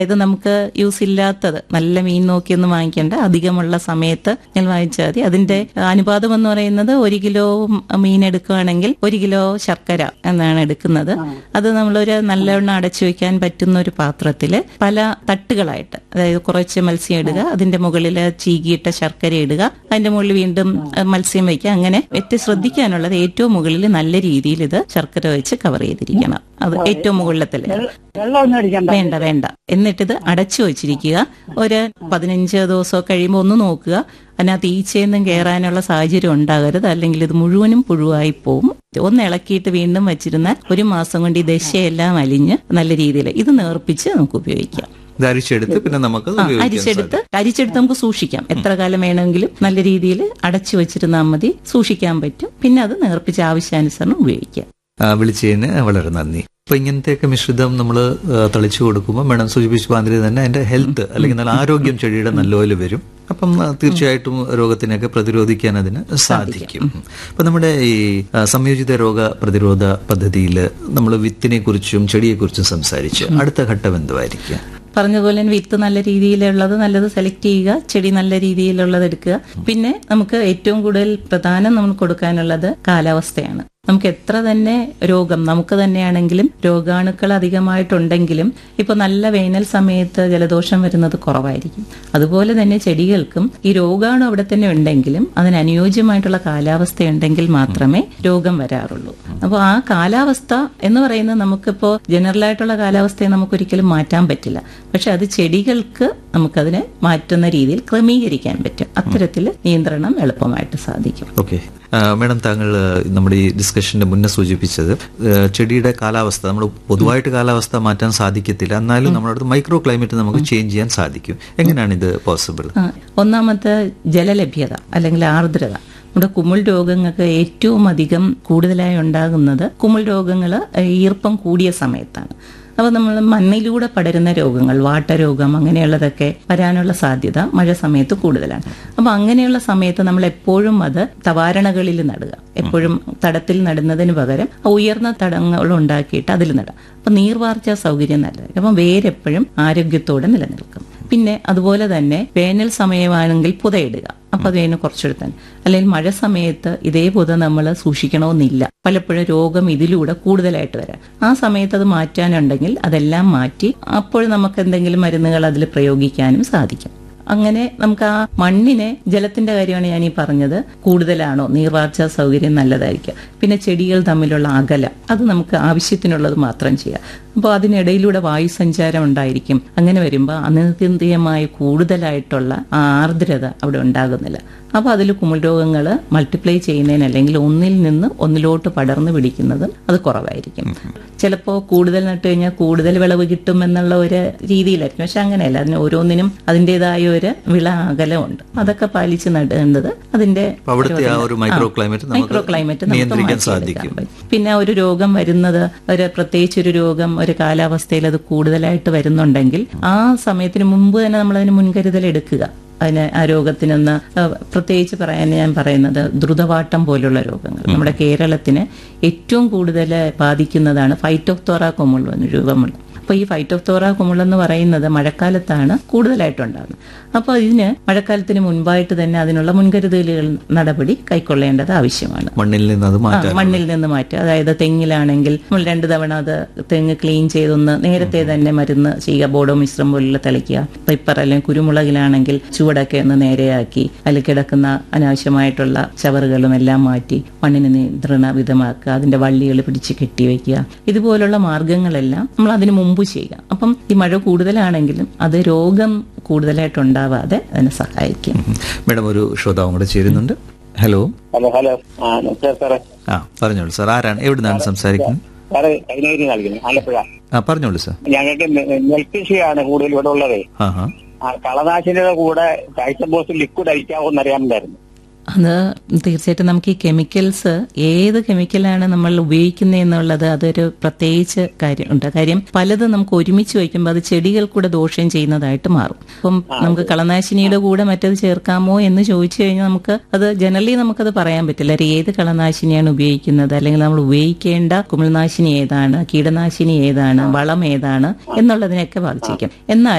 ഇത് നമുക്ക് യൂസ് ഇല്ലാത്തത് നല്ല മീൻ നോക്കിയൊന്നും വാങ്ങിക്കേണ്ട അധികമുള്ള സമയത്ത് ഞാൻ വാങ്ങിച്ചാൽ മതി അതിന്റെ അനുപാതം എന്ന് പറയുന്നത് ഒരു കിലോ മീൻ എടുക്കുകയാണെങ്കിൽ ഒരു കിലോ ശർക്കര എന്നാണ് എടുക്കുന്നത് അത് നമ്മളൊരു നല്ലവണ്ണം അടച്ചു വെക്കാൻ പറ്റുന്ന ഒരു പാത്രത്തിൽ പല തട്ടുകളായിട്ട് അതായത് കുറച്ച് മത്സ്യം ഇടുക അതിന്റെ മുകളിൽ ചീകിയിട്ട ശർക്കര ഇടുക അതിന്റെ മുകളിൽ വീണ്ടും അഹ്, മത്സ്യം വയ്ക്കുക അങ്ങനെ വെറ്റ് ശ്രദ്ധിക്കാനുള്ളത് ഏറ്റവും മുകളിൽ നല്ല രീതിയിൽ ഇത് ശർക്കര വെച്ച് കവർ ചെയ്തിരിക്കണം അത് ഏറ്റവും മുകളിലത്തില് വെള്ളമൊന്നും അടിക്കണ്ട വേണ്ട വേണ്ട എന്നിട്ടിത് അടച്ചു വെച്ചിരിക്കുക ഒരു പതിനഞ്ച് ദിവസം കഴിയുമ്പോൾ ഒന്ന് നോക്കുക അതിനകത്ത് ഈച്ചയൊന്നും കയറാനുള്ള സാഹചര്യം ഉണ്ടാകരുത് അല്ലെങ്കിൽ ഇത് മുഴുവനും പുഴുവായി പോവും ഒന്ന് ഇളക്കിയിട്ട് വീണ്ടും വെച്ചിരുന്നാൽ ഒരു മാസം കൊണ്ട് ഈ ദശയെല്ലാം അലിഞ്ഞ് നല്ല രീതിയിൽ ഇത് നേർപ്പിച്ച് നമുക്ക് ഉപയോഗിക്കാം ഇത് അരിച്ചെടുത്ത് പിന്നെ നമുക്ക് ആ, ഉപയോഗിക്കാൻ അരിച്ചെടുത്ത് അരിച്ചെടുത്ത് നമുക്ക് സൂക്ഷിക്കാം എത്ര കാലം വേണമെങ്കിലും നല്ല രീതിയിൽ അടച്ചു വെച്ചിരുന്നാൽ മതി സൂക്ഷിക്കാൻ പറ്റും പിന്നെ അത് നേർപ്പിച്ച് ആവശ്യാനുസരണം ഉപയോഗിക്കാം ആ, വിളിച്ചതിന് വളരെ നന്ദി അപ്പൊ ഇങ്ങനത്തെയൊക്കെ മിശ്രിതം നമ്മൾ തളിച്ചു കൊടുക്കുമ്പോൾ മേഡം സൂചിപ്പിച്ച മാതിരി തന്നെ അതിന്റെ ഹെൽത്ത് അല്ലെങ്കിൽ നല്ല ആരോഗ്യം ചെടിയുടെ നല്ലപോലെ വരും അപ്പം ആ, തീർച്ചയായിട്ടും രോഗത്തിനൊക്കെ പ്രതിരോധിക്കാൻ അതിന് സാധിക്കും അപ്പൊ നമ്മുടെ ഈ ആ, സംയോജിത രോഗ പ്രതിരോധ പദ്ധതിയിൽ നമ്മൾ വിത്തിനെ കുറിച്ചും ചെടിയെ കുറിച്ചും സംസാരിച്ച് അടുത്ത ഘട്ടം എന്തുമായിരിക്കും പറഞ്ഞതുപോലെ തന്നെ വിത്ത് നല്ല രീതിയിലുള്ളത് നല്ലത് സെലക്ട് ചെയ്യുക ചെടി നല്ല രീതിയിലുള്ളത് എടുക്കുക പിന്നെ നമുക്ക് ഏറ്റവും കൂടുതൽ പ്രധാനം നമ്മൾ കൊടുക്കാനുള്ളത് കാലാവസ്ഥയാണ് നമുക്ക് എത്ര തന്നെ രോഗം നമുക്ക് തന്നെയാണെങ്കിലും രോഗാണുക്കൾ അധികമായിട്ടുണ്ടെങ്കിലും ഇപ്പൊ നല്ല വേനൽ സമയത്ത് ജലദോഷം വരുന്നത് കുറവായിരിക്കും അതുപോലെ തന്നെ ചെടികൾക്കും ഈ രോഗാണു അവിടെ തന്നെ ഉണ്ടെങ്കിലും അതിന് അനുയോജ്യമായിട്ടുള്ള കാലാവസ്ഥ ഉണ്ടെങ്കിൽ മാത്രമേ രോഗം വരാറുള്ളൂ അപ്പോൾ ആ കാലാവസ്ഥ എന്ന് പറയുന്നത് നമുക്കിപ്പോൾ ജനറൽ ആയിട്ടുള്ള കാലാവസ്ഥയെ നമുക്ക് ഒരിക്കലും മാറ്റാൻ പറ്റില്ല പക്ഷെ അത് ചെടികൾക്ക് നമുക്കതിനെ മാറ്റുന്ന രീതിയിൽ ക്രമീകരിക്കാൻ പറ്റും അത്തരത്തിൽ നിയന്ത്രണം എളുപ്പമായിട്ട് സാധിക്കും ഓക്കെ മേഡം താങ്കൾ ആ, നമ്മുടെ ഈ ഡിസ്കഷന്റെ മുന്നേ സൂചിപ്പിച്ചത് ആ, ചെടിയുടെ കാലാവസ്ഥ നമ്മൾ പൊതുവായിട്ട് കാലാവസ്ഥ മാറ്റാൻ സാധിക്കത്തില്ല എന്നാലും നമ്മുടെ അടുത്ത് മൈക്രോ ക്ലൈമറ്റ് നമുക്ക് ചേഞ്ച് ചെയ്യാൻ സാധിക്കും എങ്ങനെയാണ് ഇത് പോസിബിൾ ആ, ഒന്നാമത്തെ ജലലഭ്യത അല്ലെങ്കിൽ ആർദ്രത നമ്മുടെ കുമിൾ രോഗങ്ങൾക്ക് ഏറ്റവും അധികം കൂടുതലായി ഉണ്ടാകുന്നത് കുമിൾ രോഗങ്ങൾ ഈർപ്പം കൂടിയ സമയത്താണ് അപ്പോൾ നമ്മൾ മണ്ണിലൂടെ പടരുന്ന രോഗങ്ങൾ വാട്ടരോഗം അങ്ങനെയുള്ളതൊക്കെ വരാനുള്ള സാധ്യത മഴ സമയത്ത് കൂടുതലാണ് അപ്പോൾ അങ്ങനെയുള്ള സമയത്ത് നമ്മൾ എപ്പോഴും അത് തവാരണകളിൽ നടുക എപ്പോഴും തടത്തിൽ നടുന്നതിന് പകരം ഉയർന്ന തടങ്ങൾ ഉണ്ടാക്കിയിട്ട് അതിൽ നടുക അപ്പം നീർവാർച്ച സൗകര്യം നല്ലതായിരിക്കും അപ്പം വേരെപ്പോഴും ആരോഗ്യത്തോടെ നിലനിൽക്കും പിന്നെ അതുപോലെ തന്നെ വേനൽ സമയമാണെങ്കിൽ പുതയിടുക അപ്പൊ അത് അതിന് കുറച്ചെടുത്താൽ അല്ലെങ്കിൽ മഴ സമയത്ത് ഇതേ പുത നമ്മൾ സൂക്ഷിക്കണമെന്നില്ല പലപ്പോഴും രോഗം ഇതിലൂടെ കൂടുതലായിട്ട് വരാം ആ സമയത്ത് അത് മാറ്റാനുണ്ടെങ്കിൽ അതെല്ലാം മാറ്റി അപ്പോൾ നമുക്ക് എന്തെങ്കിലും മരുന്നുകൾ അതിൽ പ്രയോഗിക്കാനും സാധിക്കും അങ്ങനെ നമുക്ക് ആ മണ്ണിനെ ജലത്തിന്റെ കാര്യമാണ് ഞാൻ ഈ പറഞ്ഞത് കൂടുതലാണോ നീർവാർച്ച സൗകര്യം നല്ലതായിരിക്കും പിന്നെ ചെടികൾ തമ്മിലുള്ള അകലം അത് നമുക്ക് ആവശ്യത്തിനുള്ളത് മാത്രം ചെയ്യാം അപ്പോൾ അതിനിടയിലൂടെ വായുസഞ്ചാരം ഉണ്ടായിരിക്കും അങ്ങനെ വരുമ്പോൾ അനിത്യന്തിയമായി കൂടുതലായിട്ടുള്ള ആ ആർദ്രത അവിടെ ഉണ്ടാകുന്നില്ല അപ്പോൾ അതിൽ കുമിൾ രോഗങ്ങൾ മൾട്ടിപ്ലൈ ചെയ്യുന്നതിന് അല്ലെങ്കിൽ ഒന്നിൽ നിന്ന് ഒന്നിലോട്ട് പടർന്നു പിടിക്കുന്നത് അത് കുറവായിരിക്കും ചിലപ്പോൾ കൂടുതൽ നട്ട് കഴിഞ്ഞാൽ കൂടുതൽ വിളവ് കിട്ടും എന്നുള്ള ഒരു രീതിയിലായിരിക്കും പക്ഷെ അങ്ങനെയല്ല അതിന് ഓരോന്നിനും അതിൻ്റെതായ ഒരു വിള അകലമുണ്ട് അതൊക്കെ പാലിച്ച് നടേണ്ടത് അതിന്റെ അപ്പൊ അവിടുത്തെ ആ ഒരു micro climate നമുക്ക് മൈക്രോ ക്ലൈമറ്റ് നമുക്ക് നിയന്ത്രിക്കാൻ മാറ്റിയെടുക്കാൻ സാധിക്കും. പറ്റും. പിന്നെ ഒരു രോഗം വരുന്നത് ഒരു പ്രത്യേകിച്ച് ഒരു രോഗം ഒരു കാലാവസ്ഥയിൽ അത് കൂടുതലായിട്ട് വരുന്നുണ്ടെങ്കിൽ ആ സമയത്തിന് മുമ്പ് തന്നെ നമ്മൾ അതിന് മുൻകരുതൽ എടുക്കുക അതിന് ആ രോഗത്തിനൊന്ന് അഹ് പ്രത്യേകിച്ച് പറയാൻ ഞാൻ പറയുന്നത് ദ്രുതവാട്ടം പോലുള്ള രോഗങ്ങൾ നമ്മുടെ കേരളത്തിന് ഏറ്റവും കൂടുതൽ ബാധിക്കുന്നതാണ് ഫൈറ്റോഫ്തോറ കൊമുൾ രോഗമുള്ള അപ്പോൾ ഈ ഫൈറ്റോഫ്തോറ കുമിൾ എന്ന് പറയുന്നത് മഴക്കാലത്താണ് കൂടുതലായിട്ടുണ്ടാകുന്നത് അപ്പോൾ ഇതിന് മഴക്കാലത്തിന് മുൻപായിട്ട് തന്നെ അതിനുള്ള മുൻകരുതലുകൾ നടപടി കൈക്കൊള്ളേണ്ടത് ആവശ്യമാണ് മണ്ണിൽ നിന്ന് അത് ആ, മാറ്റാൻ മണ്ണിൽ നിന്ന് മാറ്റുക അതായത് തെങ്ങിലാണെങ്കിൽ നമ്മൾ രണ്ട് തവണ അത് തെങ്ങ് ക്ലീൻ ചെയ്തൊന്ന് നേരത്തെ തന്നെ മരുന്ന് ചെയ്യുക ബോഡോ മിശ്രം പോലുള്ള തളിക്കുക പെപ്പർ അല്ലെങ്കിൽ കുരുമുളകിലാണെങ്കിൽ ചുവടൊക്കെ ഒന്ന് നേരെയാക്കി അതിൽ കിടക്കുന്ന അനാവശ്യമായിട്ടുള്ള ചവറുകളും എല്ലാം മാറ്റി മണ്ണിന് നിയന്ത്രണ വിധമാക്കുക അതിന്റെ വള്ളികൾ പിടിച്ച് കെട്ടിവെക്കുക ഇതുപോലുള്ള മാർഗങ്ങളെല്ലാം നമ്മൾ അതിന് മുമ്പ് ചെയ്യുക അപ്പം ഈ മഴ കൂടുതലാണെങ്കിലും അത് രോഗം കൂടുതലായിട്ട് ഉണ്ടാവാതെ അതിനെ സഹായിക്കും മേഡം ഒരു ശ്രോതാവും കൂടെ ചേരുന്നുണ്ട് ഹലോ ഹലോ ഹലോ ആ നമസ്കാരം സാറേ ആ പറഞ്ഞോളൂ സാർ ആരാണ് എവിടുന്നാണ് സംസാരിക്കുന്നത് സാറ് കൈനഗിരി കളിക്കുന്നത് ആലപ്പുഴ ആ പറഞ്ഞോളൂ സാർ ഞങ്ങൾക്ക് നെൽകൃഷിയാണ് കൂടുതൽ ഇവിടെ ഉള്ളത് ആ ഹാ ആ കളനാശിനിയുടെ കൂടെ കാഴ്ചബോസ് ലിക്വിഡ് അടിക്കാവോന്ന് അറിയാനുണ്ടായിരുന്നു അത് തീർച്ചയായിട്ടും നമുക്ക് ഈ കെമിക്കൽസ് ഏത് കെമിക്കലാണ് നമ്മൾ ഉപയോഗിക്കുന്നത് എന്നുള്ളത് അതൊരു പ്രത്യേകിച്ച് കാര്യമുണ്ട് കാര്യം പലതും നമുക്ക് ഒരുമിച്ച് വയ്ക്കുമ്പോൾ അത് ചെടികൾ കൂടെ ദോഷം ചെയ്യുന്നതായിട്ട് മാറും അപ്പം നമുക്ക് കളനാശിനിയുടെ കൂടെ മറ്റത് ചേർക്കാമോ എന്ന് ചോദിച്ചു കഴിഞ്ഞാൽ നമുക്ക് അത് ജനറലി നമുക്കത് പറയാൻ പറ്റില്ല ഒരു ഏത് കളനാശിനിയാണ് ഉപയോഗിക്കുന്നത് അല്ലെങ്കിൽ നമ്മൾ ഉപയോഗിക്കേണ്ട കുമിൾനാശിനി ഏതാണ് കീടനാശിനി ഏതാണ് വളം ഏതാണ് എന്നുള്ളതിനെയൊക്കെ ബാധിച്ചിരിക്കും എന്നാൽ